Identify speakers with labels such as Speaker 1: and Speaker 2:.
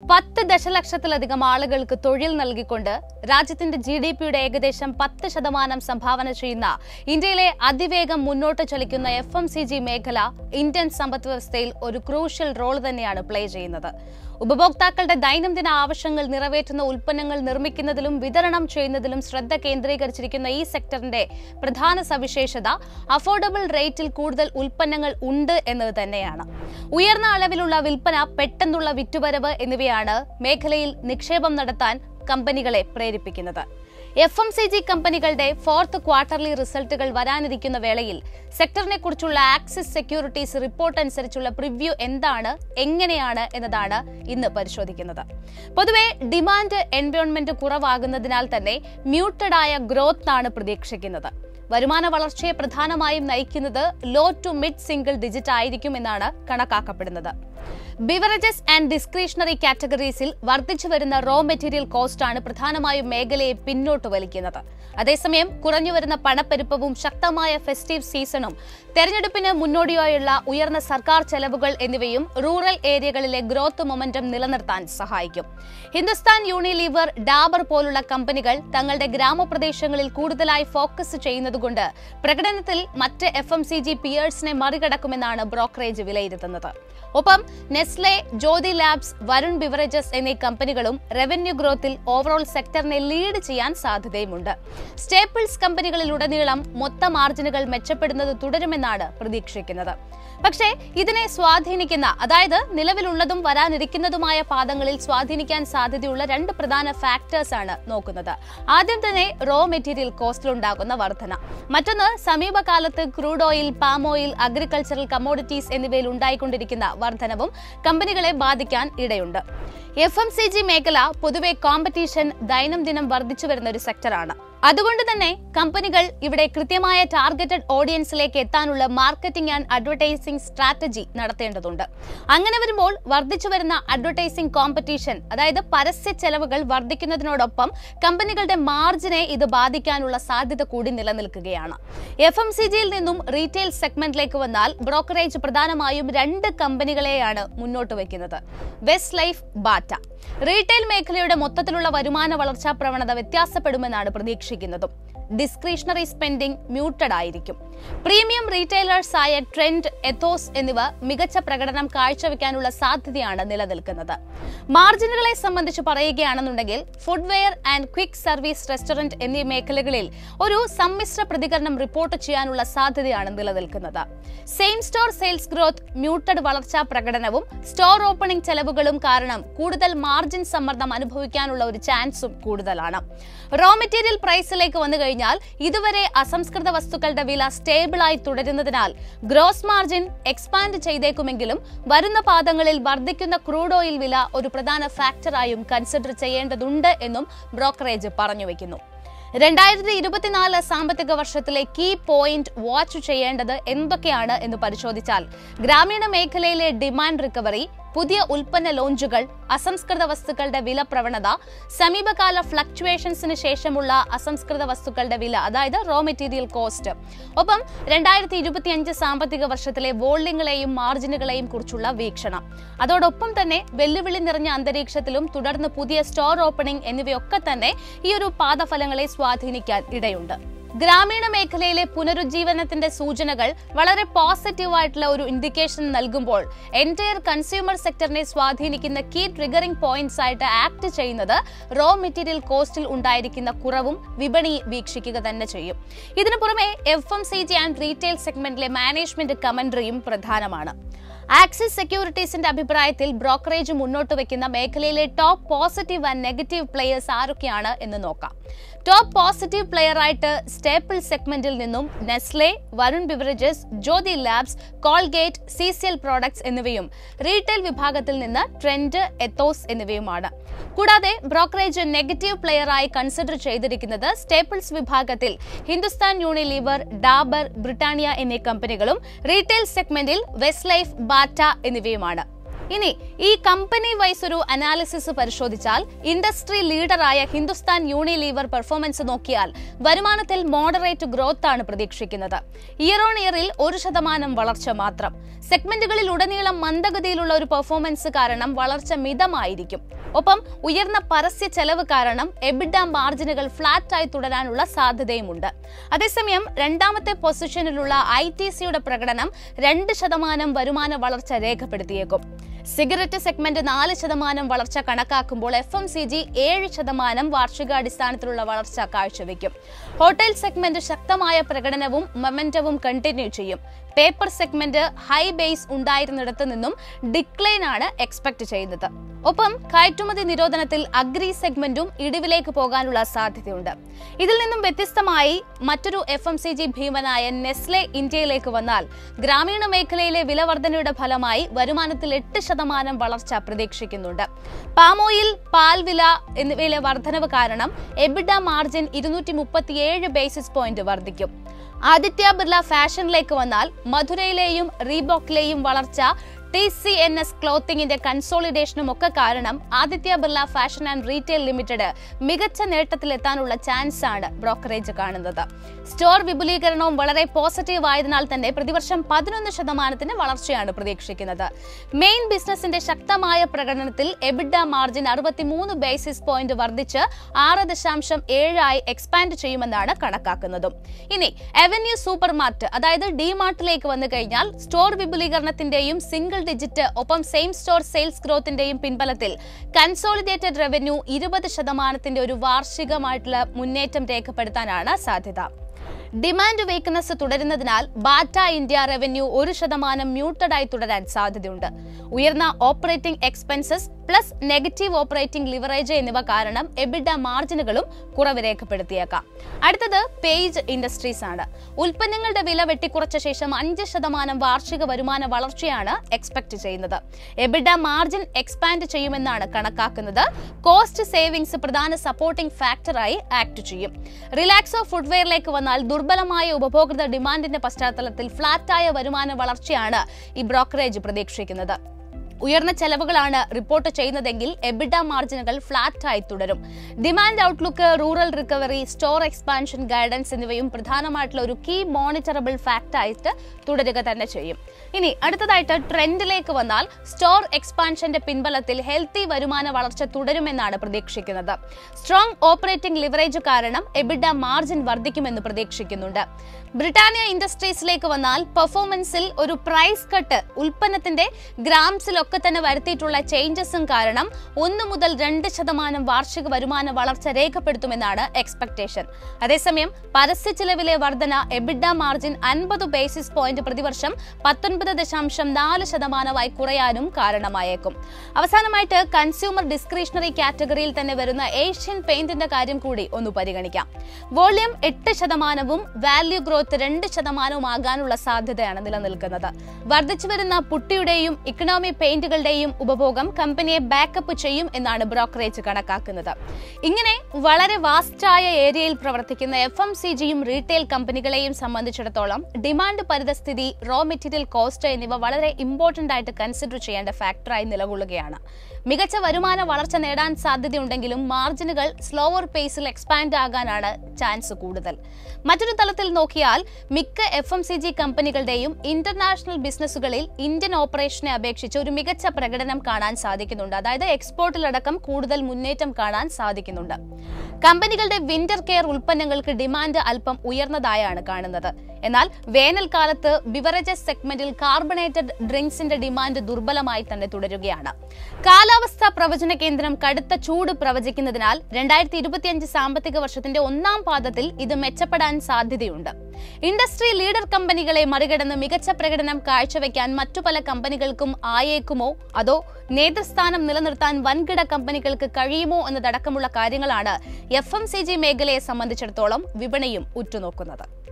Speaker 1: പത്ത് ദശലക്ഷത്തിലധികം ആളുകൾക്ക് തൊഴിൽ നൽകിക്കൊണ്ട് രാജ്യത്തിന്റെ ജി ഡി പിയുടെ ഏകദേശം പത്ത് ശതമാനം സംഭാവന ചെയ്യുന്ന ഇന്ത്യയിലെ അതിവേഗം മുന്നോട്ട് ചലിക്കുന്ന എഫ് എം സി ജി മേഖല ഇന്ത്യൻ സമ്പദ് വ്യവസ്ഥയിൽ ഒരു ക്രൂഷ്യൽ റോൾ തന്നെയാണ് പ്ലേ ചെയ്യുന്നത് ഉപഭോക്താക്കളുടെ ദൈനംദിന ആവശ്യങ്ങൾ നിറവേറ്റുന്ന ഉൽപ്പന്നങ്ങൾ നിർമ്മിക്കുന്നതിലും വിതരണം ചെയ്യുന്നതിലും ശ്രദ്ധ കേന്ദ്രീകരിച്ചിരിക്കുന്ന ഈ സെക്ടറിന്റെ പ്രധാന സവിശേഷത അഫോർഡബിൾ റേറ്റിൽ കൂടുതൽ ഉൽപ്പന്നങ്ങൾ ഉണ്ട് എന്നത് തന്നെയാണ് ഉയർന്ന അളവിലുള്ള വിൽപ്പന പെട്ടെന്നുള്ള വിറ്റുവരവ് എന്നിവയാണ് മേഖലയിൽ നിക്ഷേപം നടത്താൻ കമ്പനികളെ പ്രേരിപ്പിക്കുന്നത് എഫ് എം സി ജി കമ്പനികളുടെ ഫോർത്ത് ക്വാർട്ടർലി റിസൾട്ടുകൾ വരാനിരിക്കുന്ന വേളയിൽ സെക്ടറിനെ കുറിച്ചുള്ള ആക്സിസ് സെക്യൂരിറ്റീസ് റിപ്പോർട്ട് അനുസരിച്ചുള്ള പ്രിവ്യൂ എന്താണ് എങ്ങനെയാണ് എന്നതാണ് ഇന്ന് പരിശോധിക്കുന്നത് പൊതുവെ ഡിമാൻഡ് എൻവയോൺമെന്റ് കുറവാകുന്നതിനാൽ തന്നെ മ്യൂട്ടഡ് ആയ ഗ്രോത്ത് ആണ് പ്രതീക്ഷിക്കുന്നത് വരുമാന വളർച്ചയെ പ്രധാനമായും നയിക്കുന്നത് low to mid single digit ആയിരിക്കും എന്നാണ് കണക്കാക്കപ്പെടുന്നത് ബിവറേജസ് ആൻഡ് ഡിസ്ക്രിഷണറി കാറ്റഗറീസിൽ വർദ്ധിച്ചു വരുന്ന റോ മെറ്റീരിയൽ കോസ്റ്റ് ആണ് പ്രധാനമായും മേഖലയെ പിന്നോട്ട് വലിക്കുന്നത് അതേസമയം കുറഞ്ഞു വരുന്ന പണപ്പെരുപ്പവും ശക്തമായ ഫെസ്റ്റീവ് സീസണും തെരഞ്ഞെടുപ്പിന് മുന്നോടിയായുള്ള ഉയർന്ന സർക്കാർ ചെലവുകൾ എന്നിവയും റൂറൽ ഏരിയകളിലെ ഗ്രോത്ത് മൊമെന്റം നിലനിർത്താൻ സഹായിക്കും ഹിന്ദുസ്ഥാൻ യൂണിലീവർ ഡാബർ പോലുള്ള കമ്പനികൾ തങ്ങളുടെ ഗ്രാമപ്രദേശങ്ങളിൽ കൂടുതലായി ഫോക്കസ് ചെയ്യുന്നതുകൊണ്ട് പ്രകടനത്തിൽ മറ്റ് എഫ് എം സി ജി പിയേഴ്സിനെ മറികടക്കുമെന്നാണ് ബ്രോക്കറേജ് വിലയിരുത്തുന്നത് ഒപ്പം Nestle Jyothy labs Varun beverages എന്നീ കമ്പനികളും റവന്യൂ ഗ്രോത്തിൽ ഓവറോൾ സെക്ടറിനെ ലീഡ് ചെയ്യാൻ സാധ്യതയുമുണ്ട് സ്റ്റേപ്പിൾസ് കമ്പനികളിലുടനീളം മൊത്ത മാർജിനുകൾ മെച്ചപ്പെടുന്നത് തുടരുമെന്നാണ് പ്രതീക്ഷിക്കുന്നത് പക്ഷേ ഇതിനെ സ്വാധീനിക്കുന്ന അതായത് നിലവിലുള്ളതും വരാനിരിക്കുന്നതുമായ പാദങ്ങളിൽ സ്വാധീനിക്കാൻ സാധ്യതയുള്ള രണ്ട് പ്രധാന ഫാക്ടേഴ്സ് ആണ് നോക്കുന്നത് ആദ്യം തന്നെ റോ മെറ്റീരിയൽ കോസ്റ്റിലുണ്ടാകുന്ന വർധന മറ്റൊന്ന് സമീപകാലത്ത് crude oil palm oil agricultural commodities എന്നിവയിൽ ഉണ്ടായിക്കൊണ്ടിരിക്കുന്ന വർധനവും കമ്പനികളെ ബാധിക്കാൻ ഇടയുണ്ട് എഫ് എം സി ജി മേഖല പൊതുവെ കോമ്പറ്റീഷൻ ദൈനംദിനം വർദ്ധിച്ചു വരുന്ന ഒരു സെക്ടറാണ് അതുകൊണ്ട് തന്നെ കമ്പനികൾ ഇവിടെ കൃത്യമായ ടാർഗറ്റഡ് ഓഡിയൻസിലേക്ക് എത്താനുള്ള മാർക്കറ്റിംഗ് ആൻഡ് അഡ്വർടൈസിംഗ് സ്ട്രാറ്റജി നടത്തേണ്ടതുണ്ട് അങ്ങനെ വരുമ്പോൾ വർദ്ധിച്ചു വരുന്ന അഡ്വർടൈസിംഗ് കോമ്പറ്റീഷൻ അതായത് പരസ്യ ചെലവുകൾ വർദ്ധിക്കുന്നതിനോടൊപ്പം കമ്പനികളുടെ മാർജിനെ ഇത് ബാധിക്കാനുള്ള സാധ്യത കൂടി നിലനിൽക്കുകയാണ് എഫ് എം സി ജിയിൽ നിന്നും റീറ്റെയിൽ സെഗ്മെന്റിലേക്ക് വന്നാൽ ബ്രോക്കറേജ് പ്രധാനമായും രണ്ട് കമ്പനികളെയാണ് മുന്നോട്ട് വയ്ക്കുന്നത് വെസ്റ്റ് ലൈഫ് ബാറ്റ റീറ്റെയിൽ മേഖലയുടെ മൊത്തത്തിലുള്ള വരുമാന വളർച്ചാ പ്രവണത വ്യത്യാസപ്പെടുമെന്നാണ് പ്രതീക്ഷിക്കുന്നതും ഡിസ്ക്രിഷണറി സ്പെൻഡിംഗ് മ്യൂട്ടഡ് ആയിരിക്കും പ്രീമിയം റീറ്റെയിലേഴ്സ് ആയ ട്രെൻഡ് എത്തോസ് എന്നിവ മികച്ച പ്രകടനം കാഴ്ചവെക്കാനുള്ള സാധ്യതയാണ് നിലനിൽക്കുന്നത് മാർജിനുകളെ സംബന്ധിച്ച് പറയുകയാണെന്നുണ്ടെങ്കിൽ footwear and quick service restaurant എന്നീ മേഖലകളിൽ ഒരു സമ്മിശ്ര പ്രതികരണം റിപ്പോർട്ട് ചെയ്യാനുള്ള സാധ്യതയാണ് നിലനിൽക്കുന്നത് same store sales growth muted വളർച്ചാ പ്രകടനവും സ്റ്റോർ ഓപ്പണിംഗ് ചെലവുകളും കാരണം കൂടുതൽ മാർജിൻ സമ്മർദ്ദം അനുഭവിക്കാനുള്ള ഒരു ചാൻസും കൂടുതലാണ് റോ മെറ്റീരിയൽ പ്രൈസിലേക്ക് വന്നു കഴിഞ്ഞാൽ ഇതുവരെ അസംസ്കൃത വസ്തുക്കളുടെ വില സ്റ്റേബിളായി തുടരുന്നതിനാൽ ഗ്രോസ് മാർജിൻ എക്സ്പാൻഡ് ചെയ്തേക്കുമെങ്കിലും വരുന്ന പാദങ്ങളിൽ വർദ്ധിക്കുന്ന ക്രൂഡ് ഓയിൽ വില ഒരു പ്രധാന ഫാക്ടറായും കൺസിഡർ ചെയ്യേണ്ടതുണ്ട് എന്നും ബ്രോക്കറേജ് പറഞ്ഞുവെക്കുന്നു രണ്ടായിരത്തി ഇരുപത്തിനാല് സാമ്പത്തിക വർഷത്തിലെ കീ പോയിന്റ് വാച്ച് ചെയ്യേണ്ടത് എന്തൊക്കെയാണ് എന്ന് പരിശോധിച്ചാൽ ഗ്രാമീണ മേഖലയിലെ ഡിമാൻഡ് റിക്കവറി പുതിയ ഉൽപ്പന്ന ലോഞ്ചുകൾ അസംസ്കൃത വസ്തുക്കളുടെ വില പ്രവണത സമീപകാല ഫ്ലക്ച്വേഷൻസിന് ശേഷമുള്ള അസംസ്കൃത വസ്തുക്കളുടെ വില അതായത് റോ മെറ്റീരിയൽ കോസ്റ്റ് ഒപ്പം രണ്ടായിരത്തി ഇരുപത്തിയഞ്ച് സാമ്പത്തിക വർഷത്തിലെ വോള്യങ്ങളെയും മാർജിനുകളെയും കുറിച്ചുള്ള വീക്ഷണം അതോടൊപ്പം തന്നെ വെല്ലുവിളി നിറഞ്ഞ അന്തരീക്ഷത്തിലും തുടർന്ന് പുതിയ സ്റ്റോർ ഓപ്പണിംഗ് എന്നിവയൊക്കെ തന്നെ ഈ ഒരു പാദഫലങ്ങളെ സ്വാധീനിക്കാൻ ഇടയുണ്ട് ഗ്രാമീണ മേഖലയിലെ പുനരുജ്ജീവനത്തിന്റെ സൂചനകൾ വളരെ പോസിറ്റീവ് ആയിട്ടുള്ള ഒരു ഇൻഡിക്കേഷൻ നൽകുമ്പോൾ എൻറ്റയർ കൺസ്യൂമർ സെക്ടറിനെ സ്വാധീനിക്കുന്ന കീ ട്രിഗറിംഗ് പോയിന്റ്സ് ആയിട്ട് ആക്ട് ചെയ്യുന്നത് റോ മെറ്റീരിയൽ കോസ്റ്റിൽ ഉണ്ടായിരിക്കുന്ന കുറവും വിപണി വീക്ഷിക്കുക തന്നെ ചെയ്യും ഇതിനു പുറമെ F M C G and retail സെഗ്മെന്റിലെ മാനേജ്മെന്റ് കമന്ററിയും പ്രധാനമാണ് ആക്സിസ് സെക്യൂരിറ്റീസിന്റെ അഭിപ്രായത്തിൽ ബ്രോക്കറേജ് മുന്നോട്ട് വെക്കുന്ന മേഖലയിലെ top positive and negative players ആരൊക്കെയാണ് എന്ന് നോക്കാം ടോപ്പ് പോസിറ്റീവ് പ്ലെയർ ആയിട്ട് സ്റ്റേപ്പിൾ സെഗ്മെന്റിൽ നിന്നും Nestle Varun beverages Jyothy labs Colgate C C L products എന്നിവയും റീറ്റെയിൽ വിഭാഗത്തിൽ നിന്ന് ട്രെൻഡ് എത്തോസ് എന്നിവയുമാണ് കൂടാതെ ബ്രോക്കറേജ് നെഗറ്റീവ് പ്ലെയറായി കൺസിഡർ ചെയ്തിരിക്കുന്നത് സ്റ്റേപ്പിൾസ് വിഭാഗത്തിൽ ഹിന്ദുസ്ഥാൻ യൂണിലീവർ ഡാബർ ബ്രിട്ടാനിയ എന്നീ കമ്പനികളും റീറ്റെയിൽ സെഗ്മെന്റിൽ വെസ്റ്റ് ലൈഫ് ബാറ്റ എന്നിവയുമാണ് ഇനി ഈ കമ്പനി വൈസ് ഒരു അനാലിസിസ് പരിശോധിച്ചാൽ ഇൻഡസ്ട്രി ലീഡറായ ഹിന്ദുസ്ഥാൻ യൂണിലീവർ പെർഫോമൻസ് നോക്കിയാൽ വരുമാനത്തിൽ മോഡറേറ്റ് ഗ്രോത്ത് ആണ് പ്രതീക്ഷിക്കുന്നത് ഇയർ ഓൺ ഇയറിൽ ഒരു ശതമാനം വളർച്ച മാത്രം സെഗ്മെന്റുകളിൽ ഉടനീളം മന്ദഗതിയിലുള്ള ഒരു പെർഫോമൻസ് കാരണം വളർച്ച മിതമായിരിക്കും ഒപ്പം ഉയർന്ന പരസ്യ ചെലവ് കാരണം എബിഡ മാർജിനുകൾ ഫ്ലാറ്റായി തുടരാനുള്ള സാധ്യതയുമുണ്ട് അതേസമയം രണ്ടാമത്തെ പൊസിഷനിലുള്ള ഐ ടി സിയുടെ പ്രകടനം രണ്ട് ശതമാനം വരുമാന വളർച്ച രേഖപ്പെടുത്തിയേക്കും സിഗരറ്റ് സെഗ്മെന്റ് നാല് ശതമാനം വളർച്ച കണക്കാക്കുമ്പോൾ എഫ് എം സി ജി ഏഴ് ശതമാനം വാർഷികാടിസ്ഥാനത്തിലുള്ള വളർച്ച കാഴ്ചവെക്കും ഹോട്ടൽ സെഗ്മെന്റ് ശക്തമായ പ്രകടനവും മൊമെന്റവും കണ്ടിന്യൂ ചെയ്യും പേപ്പർ സെഗ്മെന്റ് ഹൈ ബേസ് ഉണ്ടായിരുന്നിടത്ത് നിന്നും ഡിക്ലൈൻ ആണ് എക്സ്പെക്ട് ചെയ്യുന്നത് ഒപ്പം കയറ്റുമതി നിരോധനത്തിൽ അഗ്രി സെഗ്മെന്റും ഇടിവിലേക്ക് പോകാനുള്ള സാധ്യതയുണ്ട് ഇതിൽ നിന്നും വ്യത്യസ്തമായി മറ്റൊരു എഫ് എം സി ജി ഭീമനായ നെസ്ലെ ഇന്ത്യയിലേക്ക് വന്നാൽ ഗ്രാമീണ മേഖലയിലെ വിലവർധനയുടെ ഫലമായി വരുമാനത്തിൽ എട്ട് ശതമാനം വളർച്ച പ്രതീക്ഷിക്കുന്നുണ്ട് പാമോയിൽ പാൽ വില എന്നിവയിലെ വർധനവ് കാരണം എബിഡ മാർജിൻ ഇരുന്നൂറ്റി മുപ്പത്തിയേഴ് ബേസിസ് പോയിന്റ് വർദ്ധിക്കും ആദിത്യ ബിർല ഫാഷനിലേക്ക് വന്നാൽ മധുരയിലെയും റീബോക്കിലെയും വളർച്ച ടി സി എൻ എസ് ക്ലോത്തിങ്ങിന്റെ കൺസോളിഡേഷനും ഒക്കെ കാരണം Aditya Birla fashion and retail limited മികച്ച നേട്ടത്തിലെത്താനുള്ള ചാൻസ് ആണ് ബ്രോക്കറേജ് കാണുന്നത് സ്റ്റോർ വിപുലീകരണവും വളരെ പോസിറ്റീവ് ആയതിനാൽ തന്നെ പ്രതിവർഷം പതിനൊന്ന് ശതമാനത്തിന് വളർച്ചയാണ് പ്രതീക്ഷിക്കുന്നത് മെയിൻ ബിസിനസിന്റെ ശക്തമായ പ്രകടനത്തിൽ എബിഡ മാർജിൻ അറുപത്തിമൂന്ന് ബേസിസ് പോയിന്റ് വർദ്ധിച്ച് ആറ് ദശാംശം ഏഴായി എക്സ്പാൻഡ് ചെയ്യുമെന്നാണ് കണക്കാക്കുന്നതും ഇനി അവന്യൂ സൂപ്പർ മാർട്ട് അതായത് ഡിമാർട്ടിലേക്ക് വന്നു കഴിഞ്ഞാൽ സ്റ്റോർ വിപുലീകരണത്തിന്റെയും സിംഗിൾ ഡിജിറ്റ് ഒപ്പം സെയിം സ്റ്റോർ സെയിൽസ് ഗ്രോത്തിന്റെയും പിൻബലത്തിൽ കൺസോളിഡേറ്റഡ് റവന്യൂ ഇരുപത് ശതമാനത്തിന്റെ ഒരു വാർഷികമായിട്ടുള്ള മുന്നേറ്റം രേഖപ്പെടുത്താനാണ് സാധ്യത ഡിമാൻഡ് വീക്ക്നെസ് തുടരുന്നതിനാൽ ബാറ്റ ഇന്ത്യ റവന്യൂ ഒരു ശതമാനം മ്യൂട്ടഡായി തുടരാൻ സാധ്യതയുണ്ട് ഉയർന്ന operating expenses plus negative operating leverage എന്നിവ കാരണം എബിഡ മാർജിനുകളും കുറവ് രേഖപ്പെടുത്തിയേക്കാം അടുത്തത് പേജ് ഇൻഡസ്ട്രീസ് ആണ് ഉൽപ്പന്നങ്ങളുടെ വില വെട്ടിക്കുറച്ച ശേഷം അഞ്ച് ശതമാനം വാർഷിക വരുമാന വളർച്ചയാണ് എക്സ്പെക്ട് ചെയ്യുന്നത് എബിഡ മാർജിൻ എക്സ്പാൻഡ് ചെയ്യുമെന്നാണ് കണക്കാക്കുന്നത് കോസ്റ്റ് സേവിങ്സ് പ്രധാന സപ്പോർട്ടിംഗ് ഫാക്ടറായി ആക്ട് ചെയ്യും റിലാക്സോ ഫുഡ്വെയറിലേക്ക് വന്നാൽ ദുർബലമായ ഉപഭോക്തൃ ഡിമാൻഡിന്റെ പശ്ചാത്തലത്തിൽ ഫ്ളാറ്റായ വരുമാന വളർച്ചയാണ് ഈ ബ്രോക്കറേജ് പ്രതീക്ഷിക്കുന്നത് ഉയർന്ന ചെലവുകളാണ് റിപ്പോർട്ട് ചെയ്യുന്നതെങ്കിൽ എബിഡ മാർജിനുകൾ ഫ്ലാറ്റായി തുടരും demand outlook rural recovery store expansion guidance എന്നിവയും പ്രധാനമായിട്ടുള്ള ഒരു കീ മോണിറ്ററബിൾ ഫാക്ടായിട്ട് തുടരുക തന്നെ ചെയ്യും ഇനി അടുത്തതായിട്ട് ട്രെൻഡിലേക്ക് വന്നാൽ സ്റ്റോർ എക്സ്പാൻഷന്റെ പിൻബലത്തിൽ ഹെൽത്തി വരുമാന വളർച്ച തുടരുമെന്നാണ് പ്രതീക്ഷിക്കുന്നത് സ്ട്രോങ് ഓപ്പറേറ്റിംഗ് ലിവറേജ് കാരണം എബിഡ മാർജിൻ വർദ്ധിക്കുമെന്ന് പ്രതീക്ഷിക്കുന്നുണ്ട് ബ്രിട്ടാനിയ ഇൻഡസ്ട്രീസിലേക്ക് വന്നാൽ പെർഫോമൻസിൽ ഒരു പ്രൈസ് കട്ട് ഉൽപ്പന്നത്തിന്റെ ഗ്രാംസിലൊക്കെ തന്നെ വരുത്തിയിട്ടുള്ള ചേഞ്ചസും കാരണം ഒന്ന് മുതൽ രണ്ട് ശതമാനം വാർഷിക വരുമാന വളർച്ച രേഖപ്പെടുത്തുമെന്നാണ് എക്സ്പെക്ടേഷൻ അതേസമയം പരസ്യ ചിലവിലെ വർധന എബിഡ മാർജിൻ അൻപത് ബേസിസ് പോയിന്റ് പ്രതിവർഷം പത്തൊൻപത് ദശാംശം നാല് ശതമാനമായി കുറയാനും കാരണമായേക്കും അവസാനമായിട്ട് കൺസ്യൂമർ ഡിസ്ക്രിഷണറി കാറ്റഗറിയിൽ തന്നെ വരുന്ന ഏഷ്യൻ പെയിന്റിന്റെ കാര്യം കൂടി ഒന്ന് പരിഗണിക്കാം വോള്യം എട്ട് ശതമാനവും വാല്യൂ ഗ്രോത്ത് രണ്ട് ശതമാനവും ആകാനുള്ള സാധ്യതയാണ് നിലനിൽക്കുന്നത് വർദ്ധിച്ചു വരുന്ന പുട്ടിയുടെയും ഇക്കണോമി പെയിന്റുകളുടെയും ഉപഭോഗം കമ്പനിയെ ബാക്കപ്പ് ചെയ്യും എന്നാണ് ബ്രോക്കറേജ് കണക്കാക്കുന്നത് ഇങ്ങനെ വളരെ വാസ്റ്റായ ഏരിയയിൽ പ്രവർത്തിക്കുന്ന എഫ് എം സി ജിയും റീറ്റെയിൽ കമ്പനികളെയും സംബന്ധിച്ചിടത്തോളം ഡിമാൻഡ് പരിതസ്ഥിതി റോ മെറ്റീരിയൽ കോസ്റ്റ് എന്നിവ വളരെ ഇമ്പോർട്ടന്റ് ആയിട്ട് കൺസിഡർ ചെയ്യേണ്ട ഫാക്ടറായി നിലകൊള്ളുകയാണ് മികച്ച വരുമാന വളർച്ച നേടാൻ സാധ്യതയുണ്ടെങ്കിലും മാർജിനുകൾ സ്ലോവർ പേസിൽ എക്സ്പാൻഡ് ആകാനാണ് ചാൻസ് കൂടുതൽ മറ്റൊരു തലത്തിൽ നോക്കിയാൽ മിക്ക എഫ് എം സി ജി കമ്പനികളുടെയും ഇന്റർനാഷണൽ ബിസിനസ്സുകളിൽ ഇന്ത്യൻ ഓപ്പറേഷനെ അപേക്ഷിച്ച് ഒരു മികച്ച പ്രകടനം കാണാൻ സാധിക്കുന്നുണ്ട് അതായത് എക്സ്പോർട്ടിലടക്കം കൂടുതൽ മുന്നേറ്റം കാണാൻ സാധിക്കുന്നുണ്ട് കമ്പനികളുടെ വിന്റർ കെയർ ഉൽപ്പന്നങ്ങൾക്ക് ഡിമാൻഡ് അല്പം ഉയർന്നതായാണ് കാണുന്നത് എന്നാൽ വേനൽക്കാലത്ത് ബിവറേജസ് സെഗ്മെന്റിൽ കാർബണേറ്റഡ് ഡ്രിങ്ക്സിന്റെ ഡിമാൻഡ് ദുർബലമായി തന്നെ തുടരുകയാണ് കാലാവസ്ഥാ പ്രവചന കേന്ദ്രം കടുത്ത ചൂട് പ്രവചിക്കുന്നതിനാൽ രണ്ടായിരത്തി ഇരുപത്തിയഞ്ച് സാമ്പത്തിക വർഷത്തിന്റെ ഒന്നാം പാദത്തിൽ ഇത് മെച്ചപ്പെടാൻ സാധ്യതയുണ്ട് ഇൻഡസ്ട്രി ലീഡർ കമ്പനികളെ മറികടന്ന് മികച്ച പ്രകടനം കാഴ്ചവെക്കാൻ മറ്റു പല കമ്പനികൾക്കും ആയേക്കുമോ അതോ നേതൃസ്ഥാനം നിലനിർത്താൻ വൻകിട കമ്പനികൾക്ക് കഴിയുമോ എന്നതടക്കമുള്ള കാര്യങ്ങളാണ് എഫ് എം സി ജി മേഖലയെ സംബന്ധിച്ചിടത്തോളം വിപണിയും ഉറ്റുനോക്കുന്നത്